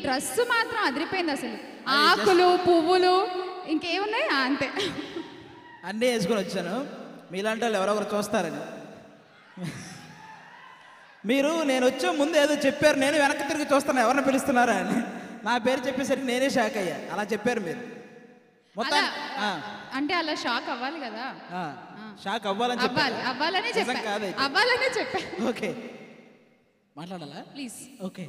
Dress మాత్రం అదిరిపోయింది అసలు ఆకులు పువ్వులు ఇంకేమున్నాయి ఆ, అంతే అన్నీ వేసుకొని వచ్చాను మీలాంటి వాళ్ళు ఎవరొకరు చూస్తారని మీరు నేను వచ్చే ముందు ఏదో చెప్పారు నేను వెనక్కి తిరిగి చూస్తాను ఎవరిని పిలుస్తున్నారా అని నా పేరు చెప్పేసరికి నేనే షాక్ అయ్యా అలా చెప్పారు మీరు మొత్తం అలా అంటే అలా షాక్ అవ్వాలి కదా షాక్ అవ్వాలని అవ్వాలి చెప్పారు అవ్వాలనే నిజం చెప్పా కాదైతే. అవ్వాలనే చెప్పా ఓకే మాట్లాడాలా ప్లీజ్ ఓకే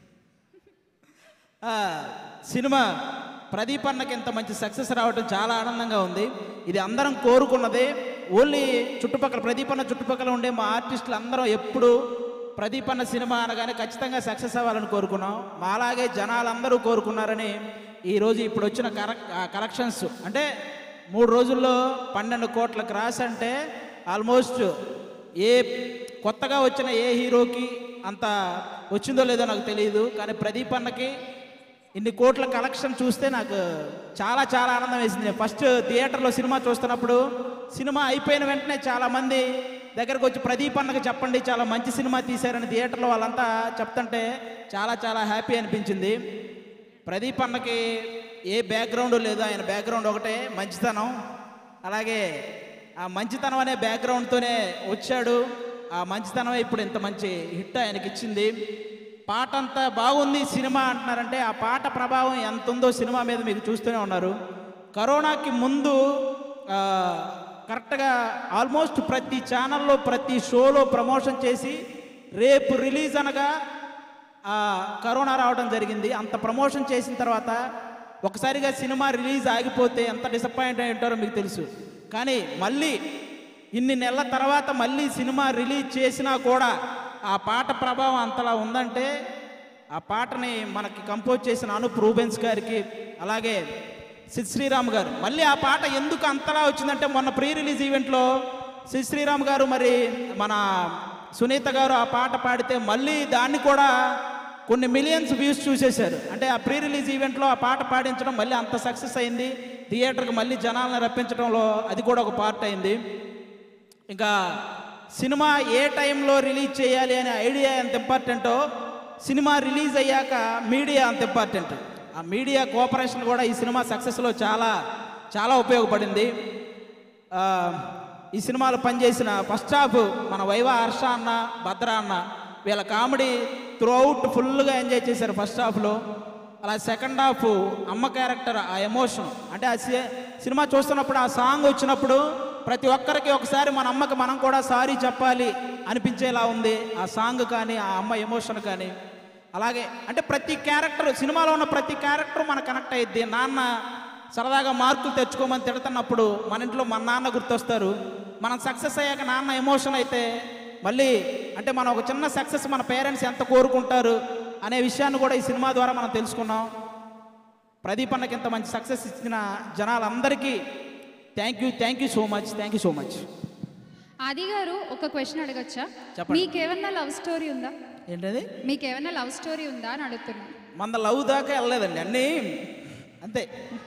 ఆ, సినిమా ప్రదీప్ అన్నకి ఇంత మంచి సక్సెస్ రావడం చాలా ఆనందంగా ఉంది ఇది అందరం కోరుకున్నదే ఓన్లీ చుట్టుపక్కల ప్రదీప్ అన్న చుట్టుపక్కల ఉండే మా ఆర్టిస్టులు అందరం ఎప్పుడు ప్రదీప్ అన్న సినిమా అనగానే ఖచ్చితంగా సక్సెస్ అవ్వాలని కోరుకున్నాం మాలాగే జనాలందరూ కోరుకున్నారని ఈరోజు ఇప్పుడు వచ్చిన కరెక్ట్ కలెక్షన్స్ అంటే మూడు రోజుల్లో పన్నెండు కోట్ల క్రాస్ అంటే ఆల్మోస్ట్ ఏ కొత్తగా వచ్చిన ఏ హీరోకి అంత వచ్చిందో లేదో నాకు తెలియదు కానీ ప్రదీప్ అన్నకి ఇన్ని కోట్ల కలెక్షన్ చూస్తే నాకు చాలా చాలా ఆనందం వేసింది నేను ఫస్ట్ థియేటర్లో సినిమా చూస్తున్నప్పుడు సినిమా అయిపోయిన వెంటనే చాలా మంది దగ్గరకు వచ్చి ప్రదీప్ అన్నకి చెప్పండి చాలా మంచి సినిమా తీశారని థియేటర్లో వాళ్ళంతా చెప్తుంటే చాలా చాలా హ్యాపీ అనిపించింది ప్రదీప్ అన్నకి ఏ బ్యాక్గ్రౌండ్ లేదు ఆయన బ్యాక్గ్రౌండ్ ఒకటే మంచితనం అలాగే ఆ మంచితనం అనే బ్యాక్గ్రౌండ్తోనే వచ్చాడు ఆ మంచితనం ఇప్పుడు ఇంత మంచి హిట్ ఆయనకి ఇచ్చింది పాట అంతా బాగుంది సినిమా అంటున్నారంటే ఆ పాట ప్రభావం ఎంత ఉందో సినిమా మీద మీకు చూస్తూనే ఉన్నారు కరోనాకి ముందు ఆ, కరెక్ట్గా ఆల్మోస్ట్ ప్రతి ఛానల్లో ప్రతి షోలో ప్రమోషన్ చేసి రేపు రిలీజ్ అనగా ఆ కరోనా రావడం జరిగింది అంత ప్రమోషన్ చేసిన తర్వాత ఒకసారిగా సినిమా రిలీజ్ ఆగిపోతే ఎంత డిసప్పాయింట్ అయి ఉంటారో మీకు తెలుసు కానీ మళ్ళీ ఇన్ని నెలల తర్వాత మళ్ళీ సినిమా రిలీజ్ చేసినా కూడా ఆ పాట ప్రభావం అంతలా ఉందంటే ఆ పాటని మనకి కంపోజ్ చేసిన అనూప్ రూబెన్స్ గారికి అలాగే సిద్ శ్రీరామ్ గారు మళ్ళీ ఆ పాట ఎందుకు అంతలా వచ్చిందంటే మొన్న ప్రీ రిలీజ్ ఈవెంట్లో సిద్ శ్రీరామ్ గారు మరి మన సునీత గారు ఆ పాట పాడితే మళ్ళీ దాన్ని కూడా కొన్ని మిలియన్స్ వ్యూస్ చూసేశారు అంటే ఆ ప్రీ రిలీజ్ ఈవెంట్లో ఆ పాట పాడించడం మళ్ళీ అంత సక్సెస్ అయింది థియేటర్కి మళ్ళీ జనాలను రప్పించడంలో అది కూడా ఒక పార్ట్ అయింది ఇంకా సినిమా ఏ టైంలో రిలీజ్ చేయాలి అనే ఐడియా ఎంత ఇంపార్టెంటో సినిమా రిలీజ్ అయ్యాక మీడియా అంత ఇంపార్టెంట్ ఆ మీడియా కోఆపరేషన్ కూడా ఈ సినిమా సక్సెస్లో చాలా చాలా ఉపయోగపడింది ఆ, ఈ సినిమాలో పనిచేసిన ఫస్ట్ హాఫ్ మన వైవా హర్ష అన్న భద్ర అన్న వీళ్ళ కామెడీ త్రూ అవుట్ ఫుల్గా ఎంజాయ్ చేశారు ఫస్ట్ హాఫ్లో అలా సెకండ్ హాఫ్ అమ్మ క్యారెక్టర్ ఆ ఎమోషన్ అంటే ఆ సి- సినిమా చూస్తున్నప్పుడు ఆ సాంగ్ వచ్చినప్పుడు ప్రతి ఒక్కరికి ఒకసారి మన అమ్మకి మనం కూడా సారీ చెప్పాలి అనిపించేలా ఉంది ఆ సాంగ్ కానీ ఆ అమ్మ ఎమోషన్ కానీ అలాగే అంటే ప్రతి క్యారెక్టర్ సినిమాలో ఉన్న ప్రతి క్యారెక్టర్ మన కనెక్ట్ అయ్యిద్ది నాన్న సరదాగా మార్కులు తెచ్చుకోమని తిడుతున్నప్పుడు మన ఇంట్లో మన నాన్న గుర్తొస్తారు మనం సక్సెస్ అయ్యాక నాన్న ఎమోషన్ అయితే మళ్ళీ అంటే మనం ఒక చిన్న సక్సెస్ మన పేరెంట్స్ ఎంత కోరుకుంటారు అనే విషయాన్ని కూడా ఈ సినిమా ద్వారా మనం తెలుసుకున్నాం ప్రదీప్ అన్నకి ఇంత మంచి సక్సెస్ ఇచ్చిన జనాలందరికీ thank you thank you so much thank you so much Aadi గారు ఒక క్వశ్చన్ అడగచ్చా చెప్పండి. మీకేమన్నా లవ్ స్టోరీ ఉందా ఏంటది మీకేమన్నా లవ్ స్టోరీ ఉందా అని అడుగుతున్నా మన లవ్ దాకా వెళ్ళలేదండి అన్నీ అంతే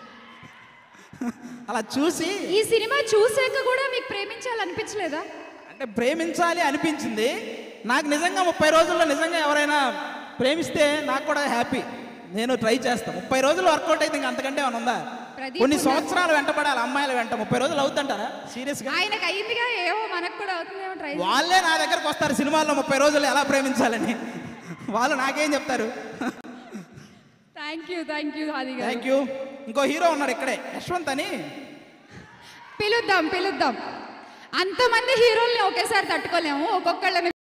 అలా చూసి ఈ సినిమా చూసాక కూడా మీకు ప్రేమించాలనిపించలేదా అంటే ప్రేమించాలి అనిపించింది నాకు నిజంగా ముప్పై రోజుల్లో నిజంగా ఎవరైనా ప్రేమిస్తే నాకు కూడా హ్యాపీ నేను ట్రై చేస్తాను ముప్పై రోజులు వర్కౌట్ అయితే ఇంకా అంతకంటే ఏమైనా ఉందా ప్రదీప్ కొన్ని ఉన్న- సంవత్సరాలు వెంటపడాలి అమ్మాయిల వెంట ముప్పై రోజులు అవుతుంటారా సీరియస్గా ఆయనకు అయ్యిందిగా ఏమో మనకు కూడా అవుతుందేమో ట్రై వాళ్ళే నా దగ్గరకు వస్తారు సినిమాల్లో ముప్పై రోజులు ఎలా ప్రేమించాలని వాళ్ళు నాకేం చెప్తారు థ్యాంక్ యూ థ్యాంక్ యూ ఆది గారు థ్యాంక్ యూ ఇంకో హీరో ఉన్నాడు ఇక్కడే యశ్వంత్ అని పిలుద్దాం పిలుద్దాం అంతమంది హీరోల్ని ఒకేసారి తట్టుకోలేము ఒక్కొక్కళ్ళని